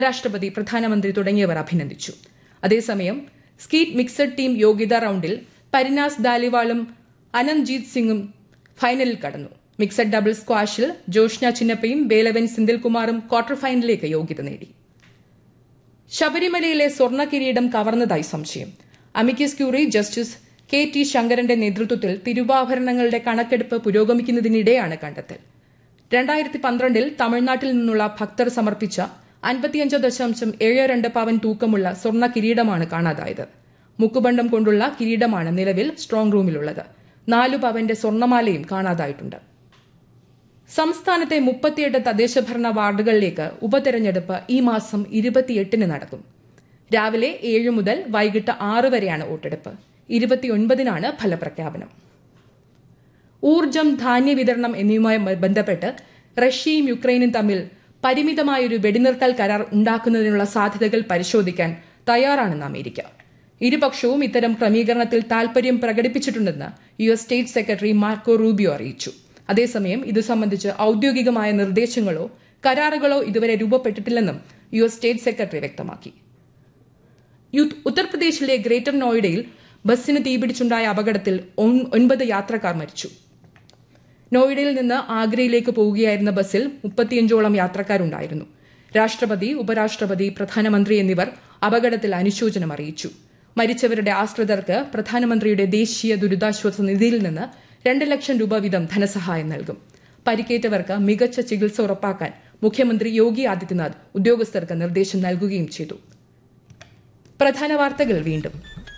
രാഷ്ട്രപതി പ്രധാനമന്ത്രി തുടങ്ങിയവർ അഭിനന്ദിച്ചു അതേസമയം സ്കീറ്റ് മിക്സഡ് ടീം യോഗ്യതാ റൌണ്ടിൽ പരിനാസ് ദാലിവാളും അനന്ത്ജീത് സിംഗും ഫൈനലിൽ കടന്നു മിക്സഡ് ഡബിൾ സ്ക്വാഷിൽ ജോഷ്ന ചിന്നപ്പയും ബേലവൻ സിന്ദിൽകുമാറും ക്വാർട്ടർ ഫൈനലിലേക്ക് യോഗ്യത നേടി ശബരിമലയിലെ സ്വർണ്ണ കിരീടം കവർന്നതായി സംശയം amicus curiae justice K T ശങ്കരന്റെ നേതൃത്വത്തിൽ തിരുവാഭരണങ്ങളുടെ കണക്കെടുപ്പ് പുരോഗമിക്കുന്നതിനിടെയാണ് കണ്ടെത്തൽ രണ്ടായിരത്തി പന്ത്രണ്ടിൽ തമിഴ്നാട്ടിൽ നിന്നുള്ള ഭക്തർ സമർപ്പിച്ച അൻപത്തിയഞ്ച് ദശാംശം ഏഴ് രണ്ട് പവൻ തൂക്കമുള്ള സ്വർണ്ണ കിരീടമാണ് കാണാതായത് മുക്കുബണ്ടം കൊണ്ടുള്ള കിരീടമാണ് നിലവിൽ സ്ട്രോങ് റൂമിലുള്ളത് നാലു പവന്റെ സ്വർണ്ണമാലയും കാണാതായിട്ടുണ്ട് സംസ്ഥാനത്തെ മുപ്പത്തിയെട്ട് തദ്ദേശഭരണ വാർഡുകളിലേക്ക് ഉപതെരഞ്ഞെടുപ്പ് ഈ മാസം ഇരുപത്തിയെട്ടിന് നടക്കും രാവിലെ ഏഴ് മുതൽ വൈകിട്ട് ആറ് വരെയാണ് വോട്ടെടുപ്പ് ഇരുപത്തിയൊൻപതിനാണ് ഫലപ്രഖ്യാപനം ഊർജം ധാന്യ വിതരണം എന്നിവയുമായി ബന്ധപ്പെട്ട് റഷ്യയും യുക്രൈനും തമ്മിൽ പരിമിതമായൊരു വെടിനിർത്തൽ കരാർ ഉണ്ടാക്കുന്നതിനുള്ള സാധ്യതകൾ പരിശോധിക്കാൻ തയ്യാറാണെന്ന് അമേരിക്ക ഇരുപക്ഷവും ഇത്തരം ക്രമീകരണത്തിൽ താൽപര്യം പ്രകടിപ്പിച്ചിട്ടുണ്ടെന്ന് U S state secretary Marco Rubio അറിയിച്ചു അതേസമയം ഇത് സംബന്ധിച്ച് ഔദ്യോഗികമായ നിർദ്ദേശങ്ങളോ കരാറുകളോ ഇതുവരെ രൂപപ്പെട്ടിട്ടില്ലെന്നും യു എസ് സ്റ്റേറ്റ് സെക്രട്ടറി വ്യക്തമാക്കി ഉത്തർപ്രദേശിലെ ഗ്രേറ്റർ നോയിഡയിൽ ബസ്സിന് തീപിടിച്ചുണ്ടായ അപകടത്തിൽ ഒൻപത് യാത്രക്കാർ മരിച്ചു നോയിഡയിൽ നിന്ന് ആഗ്രയിലേക്ക് പോവുകയായിരുന്ന ബസ്സിൽ മുപ്പത്തിയഞ്ചോളം യാത്രക്കാരുണ്ടായിരുന്നു രാഷ്ട്രപതി ഉപരാഷ്ട്രപതി പ്രധാനമന്ത്രി എന്നിവർ അപകടത്തിൽ അനുശോചനം അറിയിച്ചു മരിച്ചവരുടെ ആശ്രിതർക്ക് പ്രധാനമന്ത്രിയുടെ ദേശീയ ദുരിതാശ്വാസ നിധിയിൽ നിന്ന് രണ്ട് ലക്ഷം രൂപ വീതം ധനസഹായം നൽകും പരിക്കേറ്റവർക്ക് മികച്ച ചികിത്സ ഉറപ്പാക്കാൻ മുഖ്യമന്ത്രി യോഗി ആദിത്യനാഥ് ഉദ്യോഗസ്ഥർക്ക് നിർദ്ദേശം നൽകുകയും ചെയ്തു പ്രധാന വാർത്തകൾ വീണ്ടും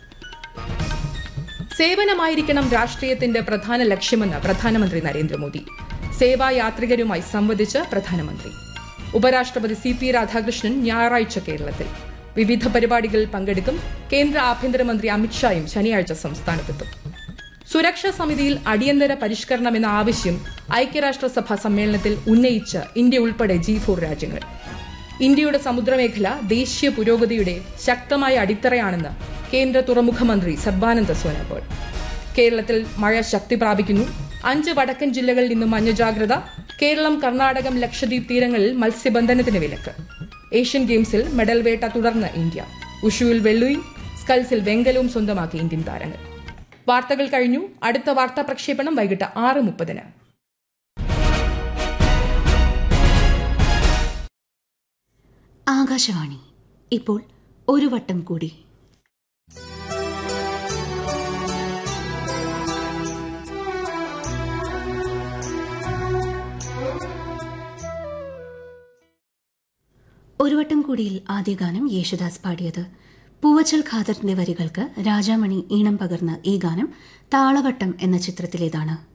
സേവനമായിരിക്കണം രാഷ്ട്രീയത്തിന്റെ പ്രധാന ലക്ഷ്യമെന്ന് പ്രധാനമന്ത്രി നരേന്ദ്രമോദി സേവാ യാത്രികരുമായി സംവദിച്ച് പ്രധാനമന്ത്രി ഉപരാഷ്ട്രപതി സി പി രാധാകൃഷ്ണൻ ഞായറാഴ്ച കേരളത്തിൽ വിവിധ പരിപാടികളിൽ പങ്കെടുക്കും കേന്ദ്ര ആഭ്യന്തരമന്ത്രി അമിത്ഷായും ശനിയാഴ്ച സംസ്ഥാനത്തെത്തും സുരക്ഷാ സമിതിയിൽ അടിയന്തര പരിഷ്കരണം എന്ന ആവശ്യം ഐക്യരാഷ്ട്രസഭ സമ്മേളനത്തിൽ ഉന്നയിച്ച് ഇന്ത്യ ഉൾപ്പെടെ ജി ഫോർ രാജ്യങ്ങൾ ഇന്ത്യയുടെ സമുദ്രമേഖല ദേശീയ പുരോഗതിയുടെ ശക്തമായ അടിത്തറയാണെന്ന് കേന്ദ്ര തുറമുഖ മന്ത്രി സർബാനന്ദ സോനോവാൾ കേരളത്തിൽ മഴ ശക്തി പ്രാപിക്കുന്നു അഞ്ച് വടക്കൻ ജില്ലകളിൽ നിന്നും മഞ്ഞ ജാഗ്രത കേരളം കർണാടകം ലക്ഷദ്വീപ് തീരങ്ങളിൽ മത്സ്യബന്ധനത്തിന് വിലക്ക് ഏഷ്യൻ ഗെയിംസിൽ മെഡൽ വേട്ട തുടർന്ന് ഇന്ത്യ ഉഷുവിൽ വെള്ളിയും സ്കൽസിൽ വെങ്കലവും സ്വന്തമാക്കി ഇന്ത്യൻ താരങ്ങൾ വാർത്തകൾ കഴിഞ്ഞു അടുത്ത വാർത്താ പ്രക്ഷേപണം വൈകിട്ട് ആറ് മുപ്പതിന് ആകാശവാണി ഇപ്പോൾ ഒരു വട്ടം കൂടി ഒരു വട്ടം കൂടിയിൽ ആദ്യ ഗാനം യേശുദാസ് പാടിയത് പൂവച്ചൽ ഖാദറിന്റെ വരികൾക്ക് രാജാമണി ഈണം പകർന്ന ഈ ഗാനം താളവട്ടം എന്ന ചിത്രത്തിലേതാണ്